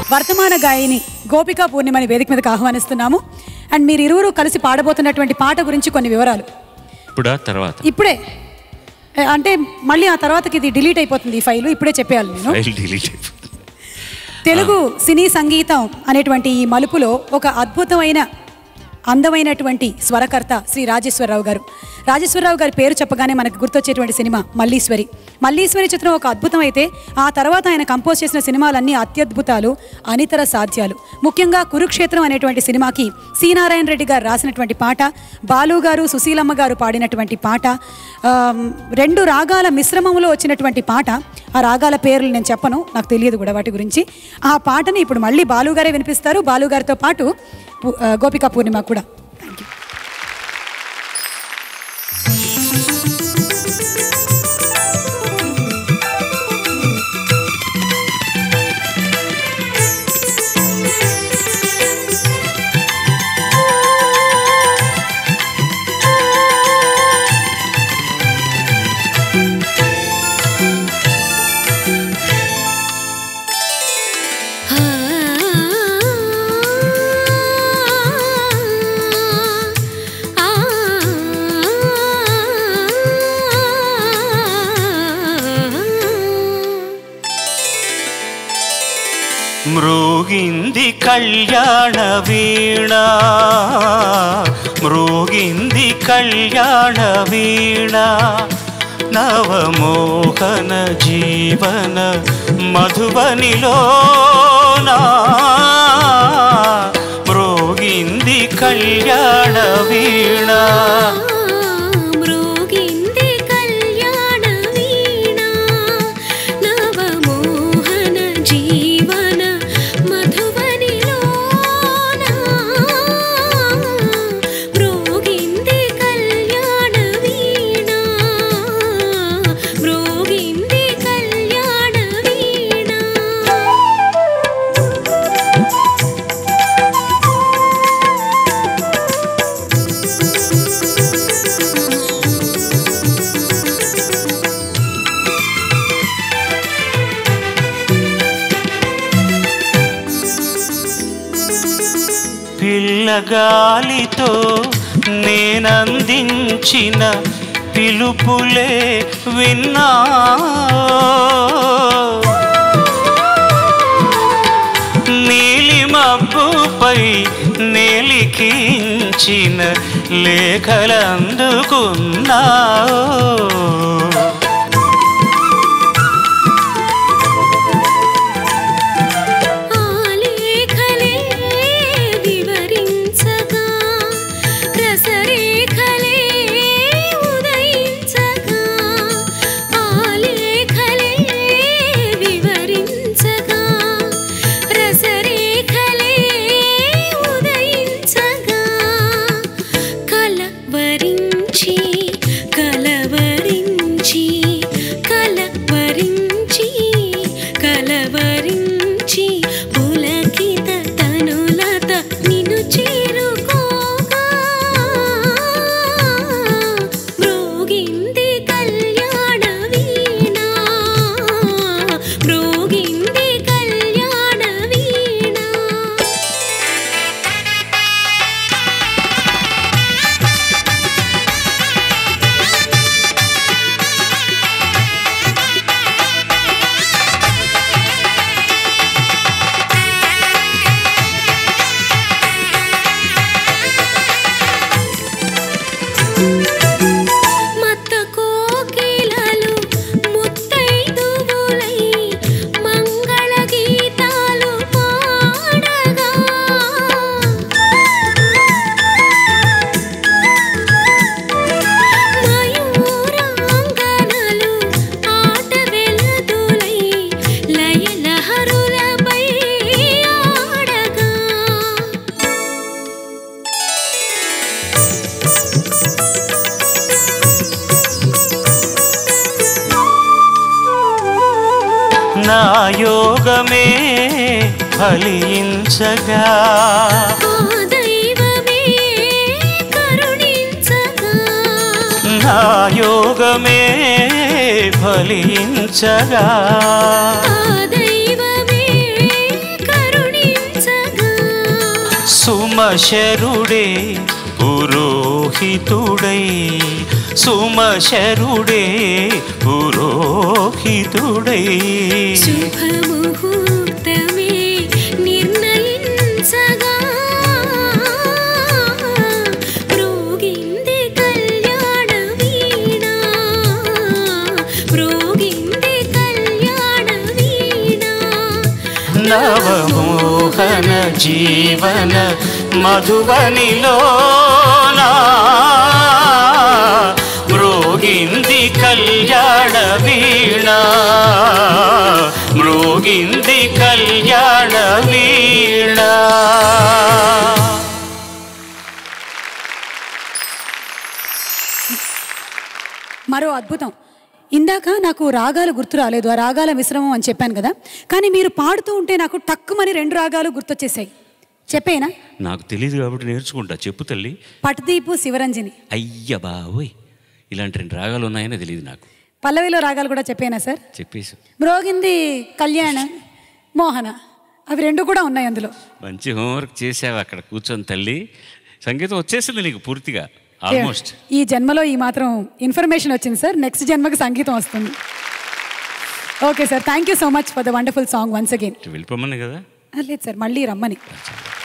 వర్తమాన గాయని గోపికా పూర్ణిమని వేదిక మీదకి ఆహ్వానిస్తున్నాము అండ్ మీరు ఇరువురు కలిసి పాడబోతున్నటువంటి పాట గురించి కొన్ని వివరాలు ఇప్పుడా తర్వాత ఇప్పుడే ఏ, అంటే మళ్ళీ ఆ తర్వాతకి ఇది డిలీట్ అయిపోతుంది ఈ ఫైలు ఇప్పుడే చెప్పేయాలి నేను ఫైల్ డిలీట్ అయిపోయింది తెలుగు సినీ సంగీతం అనేటువంటి ఈ మలుపులో ఒక అద్భుతమైన అందమైనటువంటి స్వరకర్త శ్రీ రాజేశ్వరరావు గారు రాజేశ్వరరావు గారి పేరు చెప్పగానే మనకు గుర్తొచ్చేటువంటి సినిమా మల్లీశ్వరి మల్లీశ్వరి చిత్రం ఒక అద్భుతం అయితే ఆ తర్వాత ఆయన కంపోజ్ చేసిన సినిమాలన్నీ అత్యద్భుతాలు అనితర సాధ్యాలు ముఖ్యంగా కురుక్షేత్రం అనేటువంటి సినిమాకి సి నారాయణ రెడ్డి గారు రాసినటువంటి పాట బాలు గారు సుశీలమ్మ గారు పాడినటువంటి పాట ఆమ్, రెండు రాగాల మిశ్రమంలో వచ్చినటువంటి పాట ఆ రాగాల పేర్లు నేను చెప్పను నాకు తెలియదు కూడా వాటి గురించి ఆ పాటని ఇప్పుడు మళ్ళీ బాలుగారే వినిపిస్తారు బాలుగారితో పాటు పు- ఆ, గోపికా పూర్ణిమ కూడా థ్యాంక్ యూ మృగింది కళ్యాణ వీణ మృగింది కళ్యాణ వీణ నవమోహన జీవన మధుబనిలోనా మృగింది కళ్యాణ వీణ మృగింది కళ్యాణ వీణ నవమోహన జీవన మధువనిలోన మృగింది కళ్యాణ వీణ మృగింది కళ్యాణ వీణ పిల్లగాలితో నేనందించిన పిలుపులే విన్నా నీలి మబ్బుపై నేలికించిన లేఖలందుకున్నా ఆలేఖలే వివరించగా రసరేఖలే ఉదయించగా ఆలేఖలే వివరించగా రసరేఖలే ఉదయించగా కలవరించి కలవరించి కలవరించి కలవరించి పులకిత తనులత నిన్ను చేరుకోగా మృగింది కళ్యాణ వీణ మృగింది కళ్యాణ వీణ మత్త కోకిలలు ముత్తైదువులై మంగళ గీతాలు పాడగా మయూరాంగనలు ఆట వెలదులై లయలహరులపై ఆడగా నా యోగమే ఫలించగా ఆ దైవమే కరుణించగా నా యోగమే ఫలించగా ఆ దైవమే కరుణించగా సుమశరుడే పురోహితుడై సుమశరుడే పురోహితుడై శుభముహూర్తమే నిర్ణయించగా ప్రోగింది కళ్యాణ వీణ ప్రోగింది కళ్యాణ వీణ నవమోహన జీవన మధువనిలోనా మృగింది కళ్యాణ వీణ మృగింది కళ్యాణ వీణ మరో అద్భుతం ఇందాక నాకు రాగాలు గుర్తు రాలేదు ఆ రాగాల మిశ్రమం అని చెప్పాను కదా కానీ మీరు పాడుతూ ఉంటే నాకు టక్కుమని రెండు రాగాలు గుర్తొచ్చేసాయి చెప్పేనా నాకు తెలియదు కాబట్టి నేర్చుకుంటా చెప్పు తల్లి పటదీపు శివరంజని అయ్య బావోయ్ ఇలాంటి రెండు రాగాలు ఉన్నాయని తెలియదు నాకు పల్లవిలో రాగాలు కూడా చెప్పేనా సార్ చెప్పేసి మ్రోగింది కళ్యాణ మోహన అవి రెండు కూడా ఉన్నాయి అందులో మంచి హోంవర్క్ చేసావు అక్కడ కూర్చొని తల్లి సంగీతం వచ్చేసింది నీకు పూర్తిగా ఆల్మోస్ట్ ఈ జన్మలో ఈ మాత్రం ఇన్ఫర్మేషన్ వచ్చింది సార్ నెక్స్ట్ జన్మకి సంగీతం వస్తుంది okay sir thank you so much for the wonderful song once again వెళ్ళిపోమని కదా లేదు సార్ మళ్ళీ రమ్మని చాలా